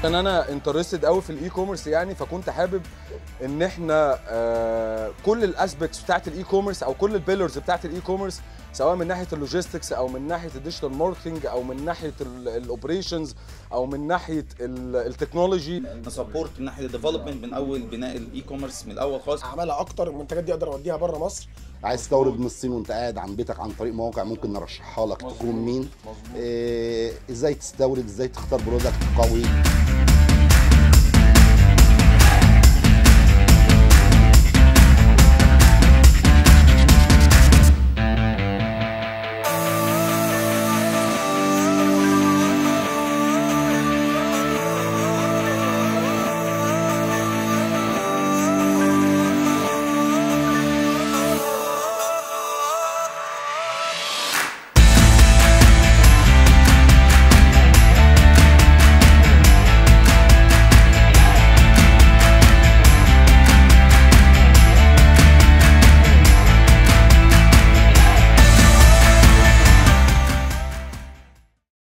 عشان انا انترستد قوي في الاي كوميرس يعني فكنت حابب ان احنا آه كل الاسبكتس بتاعت الاي كوميرس او كل البيلرز بتاعت الاي كوميرس سواء من ناحيه اللوجيستكس او من ناحيه الديجيتال ماركتنج او من ناحيه الاوبريشنز او من ناحيه التكنولوجي نسبورت من ناحيه الديفلوبمنت من اول بناء الاي كوميرس من الاول خالص اعملها اكتر المنتجات دي اقدر اوديها بره مصر عايز تستورد من الصين وانت قاعد عن بيتك عن طريق مواقع ممكن نرشحها لك تكون مين إيه ازاي تستورد ازاي تختار برودكت قوي